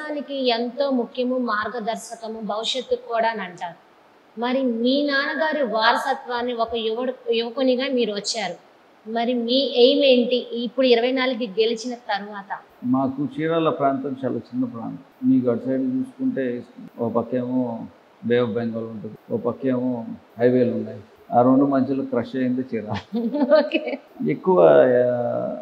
దేశానికి ఎంతో ముఖ్యము మార్గదర్శకము భవిష్యత్తు కూడా అని అంటారు మరి మీ నాన్నగారి వారసత్వాన్ని ఒక యువడు యువకునిగా మీరు వచ్చారు మరి మీ ఎయిమ్ ఏంటి ఇప్పుడు ఇరవై నాలుగు గెలిచిన తర్వాత మాకు చీరాల ప్రాంతం చాలా చిన్న ప్రాంతం మీకు అటు సైడ్ చూసుకుంటే ఓ పక్కేమో బే ఆఫ్ బెంగాల్ ఉంటుంది ఓ పక్కేమో హైవేలు ఉన్నాయి ఆ రెండు మధ్యలో క్రష్ అయింది చీరాల ఓకే ఎక్కువ ఆ,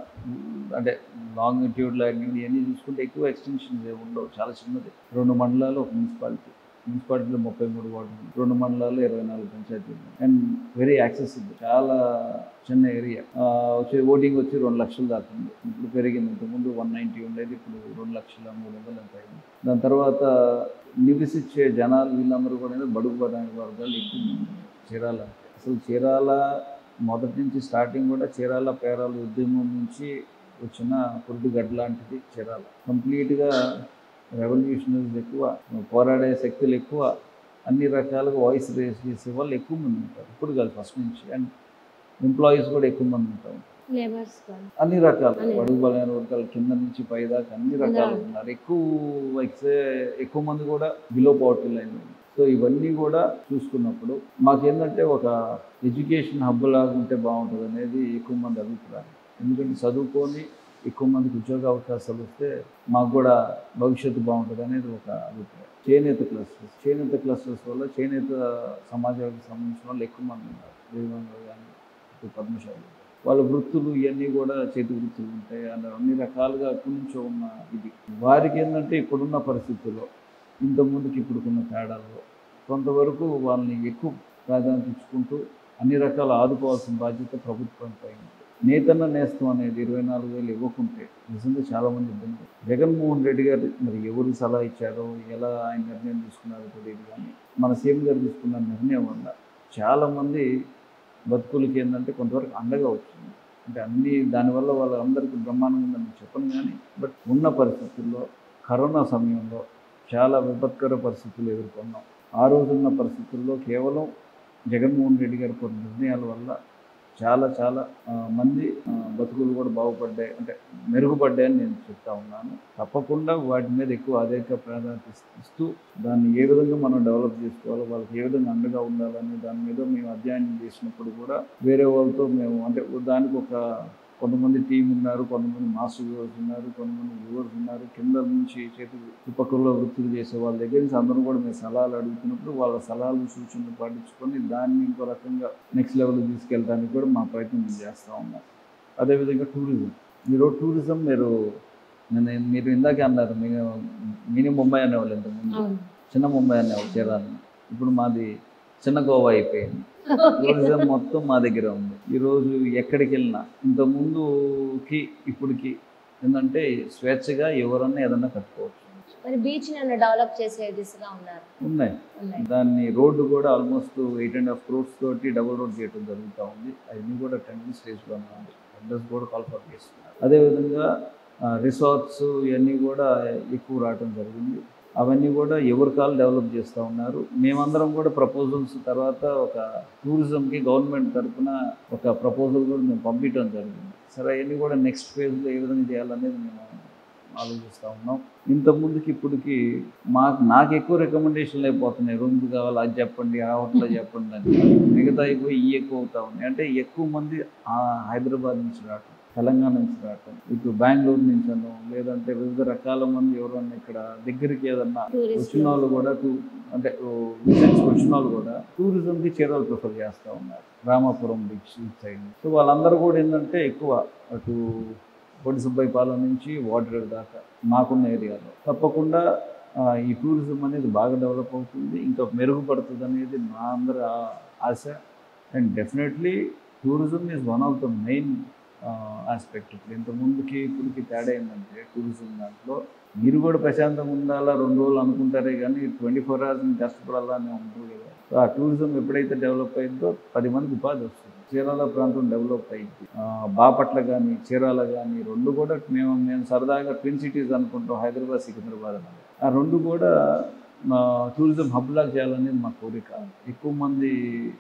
అంటే లాంగిట్యూడ్ లాంగిట్యూడ్ ఇవన్నీ చూసుకుంటే ఎక్కువ ఎక్స్టెన్షన్స్ ఏమి ఉండవు చాలా చిన్నది రెండు మండలాలు ఒక మున్సిపాలిటీ మున్సిపాలిటీలో ముప్పై మూడు వార్డులు రెండు మండలాలు ఇరవై నాలుగు పంచాయతీలు అండ్ వెరీ యాక్సెసిబుల్ చాలా చిన్న ఏరియా వచ్చే ఓటింగ్ వచ్చి రెండు లక్షలు దాకా ఉంది ఇప్పుడు పెరిగింది ఇంతకుముందు వన్ నైంటీ ఉండేది ఇప్పుడు రెండు లక్షల మూడు వందలు ఎంత అయింది దాని తర్వాత నివసించే జనాలు వీళ్ళందరూ కూడా ఏంటంటే బడుగు బదాని వర్గాలు ఎక్కువ మంది చీరాల అసలు చీరాల మొదటి నుంచి స్టార్టింగ్ కూడా చీరాల పేరాల ఉద్యమం నుంచి వచ్చిన పురుడుగడ్డ లాంటిది చీరాల కంప్లీట్గా రెవల్యూషనరీస్ ఎక్కువ పోరాడే శక్తులు ఎక్కువ అన్ని రకాలుగా వాయిస్ రేస్ చేసే వాళ్ళు ఎక్కువ మంది ఉంటారు ఇప్పుడు కాదు ఫస్ట్ నుంచి అండ్ ఎంప్లాయీస్ కూడా ఎక్కువ మంది ఉంటారు లేబర్స్ అన్ని రకాలు అన్ని. అడుగు బలైన వర్గాలు కింద నుంచి పై దాకా అన్ని రకాలు అందరూ. ఉన్నారు ఎక్కువ ఎక్సే ఎక్కువ మంది కూడా బిలో పవర్టీ లైన్ సో ఇవన్నీ కూడా చూసుకున్నప్పుడు మాకేంటంటే ఒక ఎడ్యుకేషన్ హబ్ లాగా ఉంటే బాగుంటుంది అనేది ఎక్కువ మంది అభిప్రాయం ఎందుకంటే చదువుకొని ఎక్కువ మందికి ఉద్యోగ అవకాశాలు వస్తే మాకు కూడా భవిష్యత్తు బాగుంటుంది అనేది ఒక అభిప్రాయం చేనేత క్లస్టర్స్ చేనేత క్లస్టర్స్ వల్ల చేనేత సమాజానికి సంబంధించిన వాళ్ళు ఎక్కువ మంది ఉన్నారు దేవంగా కానీ ఇటు పద్మశాలి వాళ్ళ వృత్తులు ఇవన్నీ కూడా చేతి వృత్తులు ఉంటాయి అలా అన్ని రకాలుగా ఎప్పటి నుంచో ఉన్న ఇది వారికి ఏంటంటే ఇప్పుడున్న పరిస్థితుల్లో ఇంత ముందుకి ఇప్పుడుకున్న తేడాల్లో కొంతవరకు వాళ్ళని ఎక్కువ ప్రాధాన్యత ఇచ్చుకుంటూ అన్ని రకాల ఆదుకోవాల్సిన బాధ్యత ప్రభుత్వంపై ఉంది నేతన్న నేస్తం అనేది ఇరవై నాలుగు వేలు ఇవ్వకుంటే నిజంగా చాలామంది ఇబ్బంది జగన్మోహన్ రెడ్డి గారు మరి ఎవరు సలహా ఇచ్చారో ఎలా ఆయన నిర్ణయం తీసుకున్నారో తెలియదు కానీ మన సీఎం గారు తీసుకున్న నిర్ణయం వల్ల చాలామంది బతుకులకి ఏంటంటే కొంతవరకు అండగా వచ్చింది అంటే అన్ని దానివల్ల వాళ్ళందరికీ బ్రహ్మాండంగా ఉందని చెప్పను కానీ బట్ ఉన్న పరిస్థితుల్లో కరోనా సమయంలో చాలా విపత్కర పరిస్థితులు ఎదుర్కొన్నాం ఆ రోజున్న పరిస్థితుల్లో కేవలం జగన్మోహన్ రెడ్డి గారి కొన్ని నిర్ణయాల వల్ల చాలా చాలా ఆ, మంది ఆ, బతుకులు కూడా బాగుపడ్డాయి అంటే మెరుగుపడ్డాయని నేను చెప్తా ఉన్నాను తప్పకుండా వాటి మీద ఎక్కువ అధిక ప్రాధాన్యత ఇస్- ఇస్తూ దాన్ని ఏ విధంగా మనం డెవలప్ చేసుకోవాలో వాళ్ళకి ఏ విధంగా అండగా ఉండాలని దాని మీద మేము అధ్యయనం చేసినప్పుడు కూడా వేరే వాళ్ళతో మేము అంటే దానికి ఒక కొంతమంది టీం ఉన్నారు కొంతమంది మాస్టర్ వ్యూవర్స్ ఉన్నారు కొంతమంది వ్యూవర్స్ ఉన్నారు కింద నుంచి చేతి ఉపకుల్లో వృత్తులు చేసే వాళ్ళ దగ్గర నుంచి అందరూ కూడా మేము సలహాలు అడుగుతున్నప్పుడు వాళ్ళ సలహాలు సూచనలు పాటించుకొని దాన్ని ఇంకో రకంగా నెక్స్ట్ లెవెల్ తీసుకెళ్ళడానికి కూడా మా ప్రయత్నం మేము చేస్తూ ఉన్నాం అదేవిధంగా టూరిజం మీరు టూరిజం మీరు నేను మీరు ఇందాకే అన్నారు మీరు మినీ ముంబై అనేవాళ్ళు ఇంతకుముందు అవును చిన్న ముంబై అనేవాళ్ళు చీరాలని ఇప్పుడు మాది చిన్న గోవా అయిపోయింది టూరిజం మొత్తం మా దగ్గర ఉంది ఈరోజు ఎక్కడికి వెళ్ళినా ఇంత ముందుకి ఇప్పటికి ఏంటంటే స్వేచ్ఛగా ఎవరన్నా ఏదన్నా కట్టుకోవచ్చు మరి బీచ్ నన్ను డెవలప్ చేసే దిశగా ఉన్నారు ఉన్నాయి ఉన్నాయి దాన్ని రోడ్డు కూడా almost eight and half crores తోటి డబుల్ రోడ్ చేయడం జరుగుతూ ఉంది అవన్నీ కూడా టెండర్ స్టేజ్లోనే ఉంది టెండర్స్ కూడా కాల్ఫర్ చేస్తున్నారు అదేవిధంగా రిసార్ట్స్ ఇవన్నీ కూడా ఎక్కువ రావడం జరిగింది అవన్నీ కూడా ఎవరి కాలు డెవలప్ చేస్తూ ఉన్నారు మేమందరం కూడా ప్రపోజల్స్ తర్వాత ఒక టూరిజంకి గవర్నమెంట్ తరఫున ఒక ప్రపోజల్ కూడా మేము పంపించడం జరిగింది సరే అవన్నీ కూడా నెక్స్ట్ ఫేజ్లో ఏ విధంగా చేయాలనేది మేము ఆలోచిస్తూ ఉన్నాం ఇంతకుముందుకి ఇప్పటికి మాకు నాకు ఎక్కువ రికమెండేషన్లు అయిపోతున్నాయి రూమ్స్ కావాలి అది చెప్పండి ఆ హోటల్లో చెప్పండి అని మిగతా అయిపోయి ఈ ఎక్కువ అవుతా ఉన్నాయి అంటే ఎక్కువ మంది ఆ హైదరాబాద్ నుంచి రావటం తెలంగాణ నుంచి రావటం ఇటు బెంగళూరు నుంచి అను లేదంటే వివిధ రకాల మంది ఎవరన్నా ఇక్కడ దగ్గరికి ఏదన్నా టూరిస్ట్ వచ్చిన వాళ్ళు కూడా టూ అంటే విజిట్స్ వచ్చిన వాళ్ళు కూడా టూరిజంకి చీరలు ప్రిఫర్ చేస్తూ ఉన్నారు రామాపురం బీచ్ సైడ్ సో వాళ్ళందరూ కూడా ఏంటంటే ఎక్కువ అటు పొడి సుబ్బైపాలెం నుంచి వాటర్ దాకా మాకున్న ఏరియాలో తప్పకుండా ఆ, ఈ టూరిజం అనేది బాగా డెవలప్ అవుతుంది ఇంకా మెరుగుపడుతుంది అనేది మా అందరి ఆ- ఆశ and definitely tourism is one of the main aspect ఇప్పుడు ఇంత ముందుకి ఇప్పటికి తేడా ఏంటంటే టూరిజం దాంట్లో మీరు కూడా ప్రశాంతంగా ఉండాలా రెండు రోజులు అనుకుంటారే కానీ ట్వంటీ ఫోర్ అవర్స్ కష్టపడాలా అని ఉంటుంది కదా సో ఆ టూరిజం ఎప్పుడైతే డెవలప్ అయిందో పది మందికి ఉపాధి వస్తుంది చీరాల ప్రాంతం డెవలప్ అయింది ఆ, బాపట్ల కానీ చీరాల కానీ రెండు కూడా మేము మేము సరదాగా ట్విన్ సిటీస్ అనుకుంటాం హైదరాబాద్ సికింద్రాబాద్ అని ఆ రెండు కూడా మా టూరిజం హబ్ లాగా చేయాలనేది మా కోరిక ఎక్కువ మంది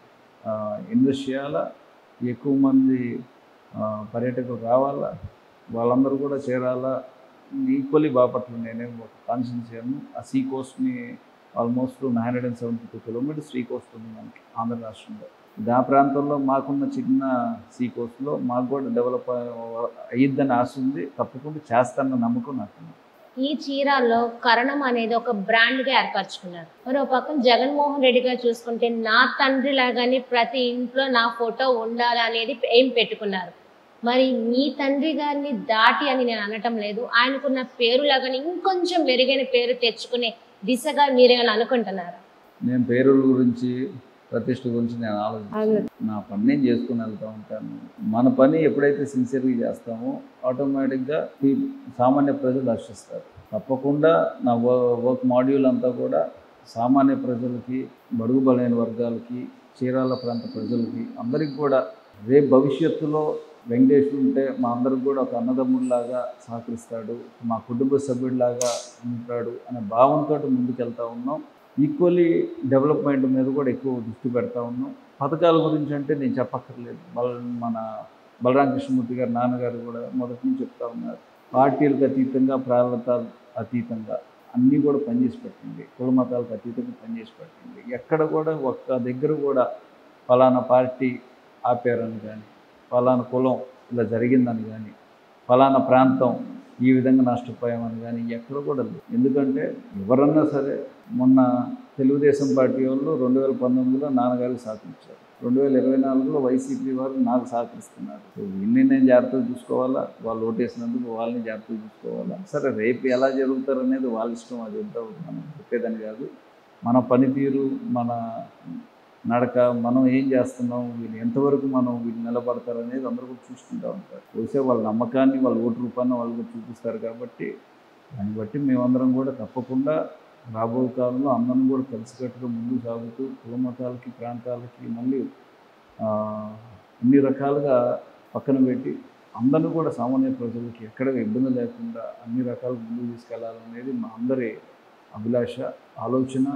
ఇన్వెస్ట్ చేయాలా ఎక్కువ మంది ఆ, పర్యాటకులు రావాలా వాళ్ళందరూ కూడా చేరాలా ఈక్వల్లీ బాపట్ల నేనే ఒక కాన్స్టిట్యూన్సీ ఆ సీ కోస్ట్ని almost nine hundred and seventy two kilometres sea coast ఉంది మనకి ఆంధ్ర రాష్ట్రంలో ఆ ప్రాంతంలో మాకున్న చిన్న సీ కోస్ట్లో మాకు కూడా డెవలప్ అయ్యిద్దని ఆశ ఉంది తప్పకుండా చేస్తానన్న నమ్మకం నాకు ఉంది. ఈ చీరాల్లో కరణం అనేది ఒక బ్రాండ్ గా ఏర్పరచుకున్నారు మరి ఒక పక్కన జగన్మోహన్ రెడ్డి గారు చూసుకుంటే నా తండ్రి లాగానే ప్రతి ఇంట్లో నా ఫోటో ఉండాలి అనేది ఏం పెట్టుకున్నారు మరి మీ తండ్రి గారిని దాటి అని నేను అనటం లేదు ఆయనకున్న పేరు లాగానే ఇంకొంచెం మెరుగైన పేరు తెచ్చుకునే దిశగా మీరేమైనా అనుకుంటున్నారా నేను పేరుల గురించి ప్రతిష్ట గురించి నేను ఆలోచించాను నా పని నేను చేసుకుని వెళ్తూ ఉంటాను మన పని ఎప్పుడైతే సిన్సియర్గా చేస్తామో ఆటోమేటిక్గా ఈ సామాన్య ప్రజలు హర్షిస్తారు తప్పకుండా నా వర్క్ మాడ్యూల్ అంతా కూడా సామాన్య ప్రజలకి బడుగు బలైన వర్గాలకి చీరాల ప్రాంత ప్రజలకి అందరికి కూడా రేపు భవిష్యత్తులో వెంకటేష్ ఉంటే మా అందరికి కూడా ఒక అన్నదమ్ముడిలాగా సహకరిస్తాడు మా కుటుంబ సభ్యుడిలాగా ఉంటాడు అనే భావంతో ముందుకెళ్తా ఉన్నాం ఈక్వల్లీ డెవలప్మెంట్ మీద కూడా ఎక్కువ దృష్టి పెడతా ఉన్నాం పథకాల గురించి అంటే నేను చెప్పక్కర్లేదు బల మన బలరామ కృష్ణమూర్తి గారు నాన్నగారు కూడా మొదటి నుంచి చెప్తా ఉన్నారు పార్టీలకు అతీతంగా ప్రాంతాలు అతీతంగా అన్నీ కూడా పనిచేసి పెట్టండి కుల మతాలకు అతీతంగా పనిచేసి పెట్టండి ఎక్కడ కూడా ఒక్క దగ్గర కూడా ఫలానా పార్టీ ఆపారని కానీ ఫలానా కులం ఇలా జరిగిందని కానీ ఫలానా ప్రాంతం ఈ విధంగా నష్టపోయామని కానీ ఎక్కడ కూడా లేదు ఎందుకంటే ఎవరన్నా సరే మొన్న తెలుగుదేశం పార్టీ వాళ్ళు రెండు వేల పంతొమ్మిదిలో నాన్నగారికి సహకరించారు రెండు వేల ఇరవై నాలుగులో వైసీపీ వారు నాకు సహకరిస్తున్నారు సో వీళ్ళని నేను జాగ్రత్తగా చూసుకోవాలా వాళ్ళు ఓటేసినందుకు వాళ్ళని జాగ్రత్తగా చూసుకోవాలా సరే రేపు ఎలా జరుగుతారు అనేది వాళ్ళ ఇష్టం అది ఎంత మనం చెప్పేదని కాదు మన పనితీరు మన నడక మనం ఏం చేస్తున్నాం వీళ్ళు ఎంతవరకు మనం వీళ్ళు నిలబడతారు అనేది అందరూ కూడా చూసుకుంటూ ఉంటారు చూసే వాళ్ళ నమ్మకాన్ని వాళ్ళ ఓటు రూపాన్ని వాళ్ళు కూడా చూపిస్తారు కాబట్టి దాన్ని బట్టి మేమందరం కూడా తప్పకుండా రాబోయే కాలంలో అందరం కూడా కలిసికట్టుగా ముందుకు సాగుతూ కుల మతాలకి ప్రాంతాలకి మళ్ళీ ఆ, అన్ని రకాలుగా పక్కన పెట్టి అందరూ కూడా సామాన్య ప్రజలకి ఎక్కడ ఇబ్బంది లేకుండా అన్ని రకాలుగా ముందుకు తీసుకెళ్లాలనేది మా అందరి అభిలాష ఆలోచన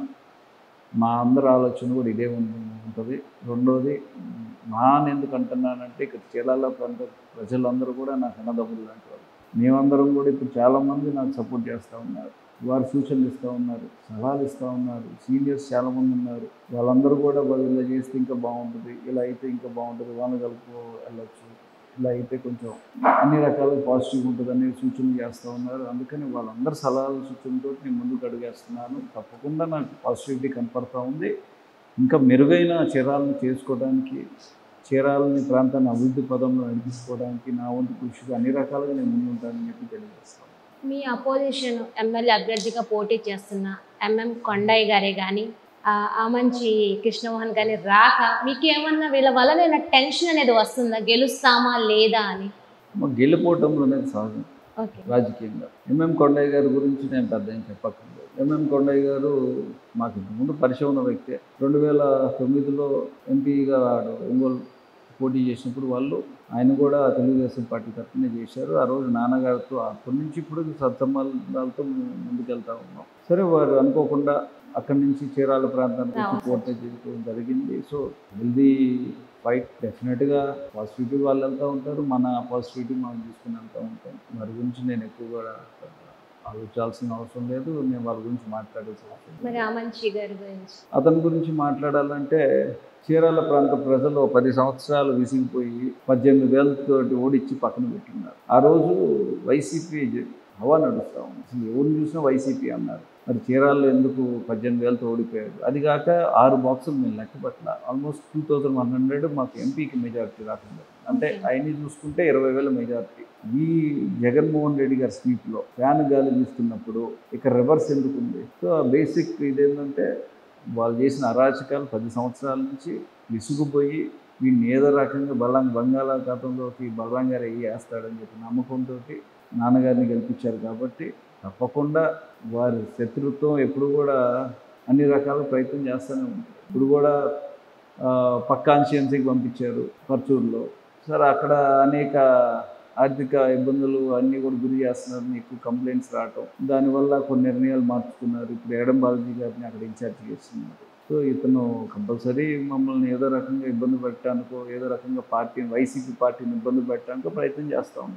మా అందరి ఆలోచన కూడా ఇదే ఉంది- ఉంటుంది రెండోది మా అని ఎందుకు అంటున్నానంటే ఇక్కడ చీరాల ప్రాంత ప్రజలందరూ కూడా నాకు అన్నదమ్ములు లాంటి వాళ్ళు మేమందరం కూడా ఇప్పుడు చాలామంది నాకు సపోర్ట్ చేస్తూ ఉన్నారు వారు సూచనలు ఇస్తూ ఉన్నారు సలహాలు ఇస్తూ ఉన్నారు సీనియర్స్ చాలామంది ఉన్నారు వాళ్ళందరూ కూడా వాళ్ళు ఇలా చేస్తే ఇంకా బాగుంటుంది ఇలా అయితే ఇంకా బాగుంటుంది వాళ్ళని కలుపు వెళ్ళొచ్చు ఇలా అయితే కొంచెం అన్ని రకాలుగా పాజిటివ్ ఉంటుంది అనే సూచనలు చేస్తూ ఉన్నారు అందుకని వాళ్ళందరి సలహాలు సూచనలతో నేను ముందుకు అడుగేస్తున్నాను తప్పకుండా నాకు పాజిటివిటీ కనపడతా ఉంది ఇంకా మెరుగైన చీరాలను చేసుకోవడానికి చీరాలని ప్రాంతాన్ని అభివృద్ధి పదంలో నడిపించుకోవడానికి నా వంతు కృషిగా అన్ని రకాలుగా నేను ముందుంటానని చెప్పి తెలియజేస్తాను మీ అపోజిషన్ ఎమ్మెల్యే అభ్యర్థిగా పోటీ చేస్తున్న ఎంఎం కొండయ్య గారే కానీ ఆ మంచి కృష్ణమోహన్ గారి రాక మీకు ఏమన్నా వీళ్ళ వల్ల టెన్షన్ అనేది వస్తుందా గెలుస్తామా లేదా అని మా గెలిపోవటంలో అనేది సహజం ఓకే రాజకీయంగా ఎంఎం కొండయ్య గారి గురించి నేను పెద్ద ఏం చెప్పక్కర్లేదు ఎంఎం కొండయ్య గారు మాకు ఇంతకుముందు పరిచయం ఉన్న వ్యక్తే రెండు వేల తొమ్మిదిలో ఎంపీగా వాడు ఒంగోలు పోటీ చేసినప్పుడు వాళ్ళు ఆయన కూడా తెలుగుదేశం పార్టీ తరఫునే చేశారు ఆ రోజు నాన్నగారితో అప్పటి నుంచి ఇప్పుడు సత్సంబంధాలతో ముందుకెళ్తా ఉన్నాం సరే వారు అనుకోకుండా అక్కడి నుంచి చీరాల ప్రాంతానికి వచ్చి రావాలి. పోటీ చేయడం జరిగింది సో హెల్దీ ఫైట్ డెఫినెట్గా పాజిటివిటీ వాళ్ళు వెళ్తూ ఉంటారు మన పాజిటివిటీ మనం తీసుకుని వెళ్తూ ఉంటాం వారి గురించి నేను ఎక్కువ కూడా ఆలోచించాల్సిన అవసరం లేదు నేను వాళ్ళ గురించి మాట్లాడాల్సిన అవసరం లేదు మరి ఆ మంచి గారి గురించి అతని గురించి మాట్లాడాలంటే చీరాల ప్రాంత ప్రజలు ఓ పది సంవత్సరాలు విసిగిపోయి పద్దెనిమిది వేలతోటి ఓడిచ్చి పక్కన పెట్టినారు ఆ రోజు వైసీపీ జ- హవా నడుస్తూ ఉంది అసలు ఎవరిని చూసినా వైసీపీ అన్నారు మరి చీరాల్లో ఎందుకు పద్దెనిమిది వేలతో ఓడిపోయాడు అది కాక ఆరు బాక్సులు మేము లెక్క పట్ల almost two thousand one hundred మాకు ఎంపీకి మెజారిటీ రాకుండా అంటే Okay. ఆయన్ని చూసుకుంటే ఇరవై వేల మెజారిటీ ఈ జగన్మోహన్ రెడ్డి గారి స్పీచ్లో ఫ్యాన్ గాలి వీస్తున్నప్పుడు ఇక రివర్స్ ఎందుకు ఉంది సో బేసిక్ ఇదేంటంటే వాళ్ళు చేసిన అరాచకాలు పది సంవత్సరాల నుంచి విసుగుపోయి వీడిని ఏదో రకంగా బలం బంగాళాఖాతంలోకి బలరాం గారు అయ్యి వేస్తాడని చెప్పి నమ్మకంతో నాన్నగారిని గెలిపించారు కాబట్టి తప్పకుండా వారి శత్రుత్వం ఎప్పుడు కూడా అన్ని రకాల ప్రయత్నం చేస్తూనే ఉంటారు ఇప్పుడు కూడా ఆ, పక్క కాన్స్టిట్యున్సీకి పంపించారు పర్చూరులో సరే అక్కడ అనేక ఆర్థిక ఇబ్బందులు అన్నీ కూడా గురి చేస్తున్నారు మీకు కంప్లైంట్స్ రావటం దానివల్ల కొన్ని నిర్ణయాలు మార్చుకున్నారు ఇప్పుడు ఎడం బాలాజీ గారిని అక్కడ ఇన్ఛార్జ్ చేస్తున్నారు సో ఇతను కంపల్సరీ మమ్మల్ని ఏదో రకంగా ఇబ్బంది పెట్టడానికో ఏదో రకంగా పార్టీని వైసీపీ పార్టీని ఇబ్బంది పెట్టడానికో ప్రయత్నం చేస్తూ ఉన్నారు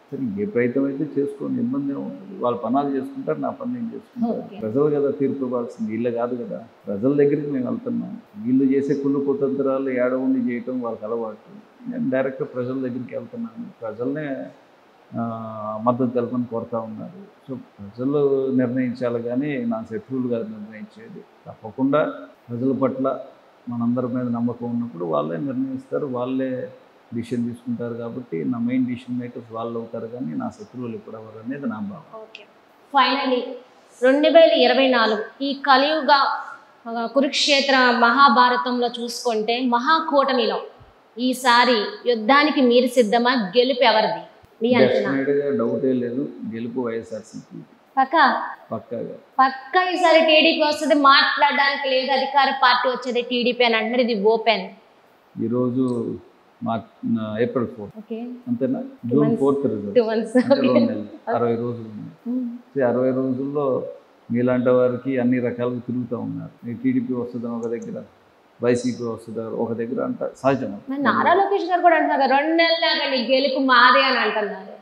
సరే ఏ ప్రయత్నం అయితే చేసుకోండి ఇబ్బంది ఏముంటుంది వాళ్ళ పనాలు చేసుకుంటారు నా పని నేను చేసుకుంటాను Okay. ప్రజలు కదా తీర్పు ఇవ్వాల్సింది వీళ్ళే కాదు కదా ప్రజల దగ్గరికి మేము వెళ్తున్నాం వీళ్ళు చేసే కుళ్ళు కుతంత్రాలు ఏడ ఉండి చేయటం వాళ్ళకి అలవాటు నేను డైరెక్ట్ ప్రజల దగ్గరికి వెళ్తున్నాను ప్రజల్నే ఆ, మద్దతు తెలపని కోరుతా ఉన్నారు సో ప్రజలు నిర్ణయించాలి కానీ నా శత్రువులు కాదు నిర్ణయించేది తప్పకుండా ప్రజల పట్ల మనందరి మీద నమ్మకం ఉన్నప్పుడు వాళ్ళే నిర్ణయిస్తారు వాళ్ళే డిసిషన్ తీసుకుంటారు కాబట్టి నా మెయిన్ డిసిషన్ మేకర్స్ వాళ్ళు అవుతారు కానీ నా శత్రువులు ఎప్పుడు ఎవరు అనేది నా భావం ఓకే ఫైనలీ రెండు వేల ఇరవై నాలుగు ఈ కలియుగ ఆ, కురుక్షేత్ర మహాభారతంలో చూసుకుంటే మహాకూటమిలో ఈసారి యుద్ధానికి మీరు సిద్ధమా గెలుపు ఎవరిది మీ అంచనా డెఫినెట్గా డౌటే లేదు గెలుపు వైఎస్ఆర్సీపీ పక్క పక్కాగా పక్క ఈసారి టీడీపీ వస్తుంది మాట్లాడడానికి లేదు అధికార పార్టీ వచ్చేది టీడీపీ అని అంటున్నారు ఇది ఓపెన్ ఈరోజు మా నా ఏప్రిల్ ఫోర్త్ ఓకే అంతేనా June months. Fourth result two months అంటే రెండు నెలలు అరవై రోజులు ఉంది ఈ అరవై రోజుల్లో మీలాంటి వారికి అన్ని రకాలుగా తిరుగుతూ ఉన్నారు ఈ టీడీపీ వస్తుందని ఒక దగ్గర వైసీపీ వస్తుందా ఒక దగ్గర అంట సహజం మరి నారా లోకేష్ గారు కూడా అంటున్నారు కదా, రెండు నెలలు ఆగండి గెలుపు మాదే అని అంటున్నారు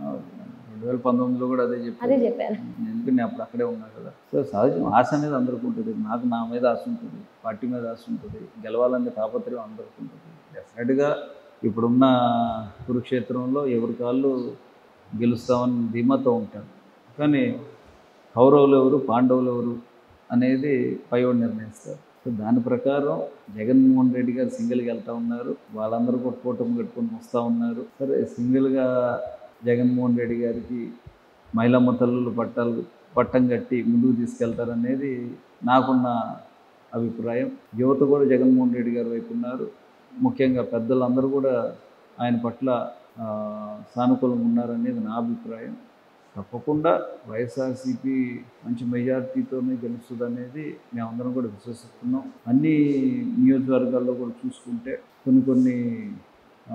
రెండు వేల పంతొమ్మిదిలో కూడా అదే అదే చెప్పారు చెప్పారు ఎందుకంటే నేను అప్పుడు అక్కడే ఉన్నా కదా సో సహజం ఆశ అనేది అందరికీ ఉంటుంది నాకు నా మీద ఆశ ఉంటుంది పార్టీ మీద ఆశ ఉంటుంది గెలవాలనే తాపత్రయం అందరికీ ఉంటుంది డెఫినెట్గా ఇప్పుడున్న కురుక్షేత్రంలో ఎవరి కాళ్ళు గెలుస్తామని ధీమాతో ఉంటారు కానీ కౌరవులు ఎవరు పాండవులు ఎవరు అనేది పైవాడు నిర్ణయిస్తారు సో దాని ప్రకారం జగన్మోహన్ రెడ్డి గారు సింగిల్గా వెళ్తూ ఉన్నారు వాళ్ళందరూ కూడా కూటమి కట్టుకొని వస్తూ ఉన్నారు సరే సింగిల్గా జగన్మోహన్ రెడ్డి గారికి మహిళమ్మ తల్లులు పట్టాలు పట్టం కట్టి ముందుకు తీసుకెళ్తారనేది నాకున్న అభిప్రాయం యువత కూడా జగన్మోహన్ రెడ్డి గారి వైపు ఉన్నారు ముఖ్యంగా పెద్దలందరూ కూడా ఆయన పట్ల ఆ, సానుకూలంగా ఉన్నారనేది నా అభిప్రాయం తప్పకుండా వైఎస్ఆర్సీపీ మంచి మెజారిటీతోనే గెలుస్తుంది అనేది మేమందరం కూడా విశ్వసిస్తున్నాం అన్ని నియోజకవర్గాల్లో కూడా చూసుకుంటే కొన్ని కొన్ని ఆ,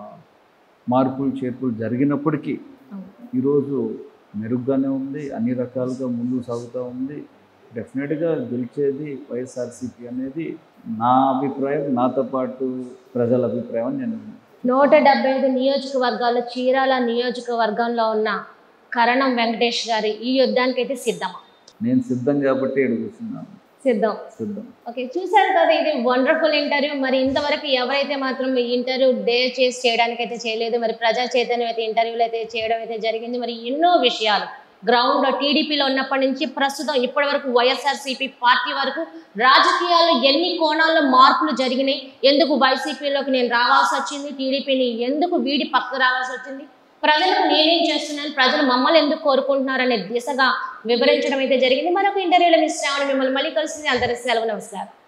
మార్పులు చేర్పులు జరిగినప్పటికీ ఈరోజు మెరుగ్గానే ఉంది అన్ని రకాలుగా ముందుకు సాగుతూ ఉంది డెఫినెట్గా గెలిచేది వైఎస్ఆర్సీపీ అనేది నా అభిప్రాయం నాతో పాటు ప్రజల అభిప్రాయం అని నేను నూట డెబ్బై ఐదు నియోజకవర్గాల్లో చీరాల నియోజకవర్గంలో ఉన్న కరణం వెంకటేష్ గారి ఈ యుద్ధానికి అయితే సిద్ధమా నేను సిద్ధం కాబట్టి అడుగుతున్నాను సిద్ధం సిద్ధం ఓకే చూసారు కదా ఇది వండర్ఫుల్ ఇంటర్వ్యూ మరి ఇంతవరకు ఎవరైతే మాత్రం ఈ ఇంటర్వ్యూ డే చేసి చేయడానికి అయితే చేయలేదు మరి ప్రజా చైతన్యం అయితే ఇంటర్వ్యూలు అయితే చేయడం అయితే జరిగింది మరి ఎన్నో విషయాలు గ్రౌండ్ టీడీపీలో ఉన్నప్పటి నుంచి ప్రస్తుతం ఇప్పటి వరకు వైఎస్ఆర్సీపీ పార్టీ వరకు రాజకీయాల్లో ఎన్ని కోణాల్లో మార్పులు జరిగినాయి ఎందుకు వైసీపీలోకి నేను రావాల్సి వచ్చింది టీడీపీని ఎందుకు వీడి పక్కకు రావాల్సి వచ్చింది ప్రజలకు నేనేం చేస్తున్నాను ప్రజలు మమ్మల్ని ఎందుకు కోరుకుంటున్నారు అనే దిశగా వివరించడం అయితే జరిగింది మరొక ఇంటర్వ్యూలో మిస్ శ్రావణి మిమ్మల్ని మళ్ళీ కలిసింది అందరి సెలవు నమస్కారం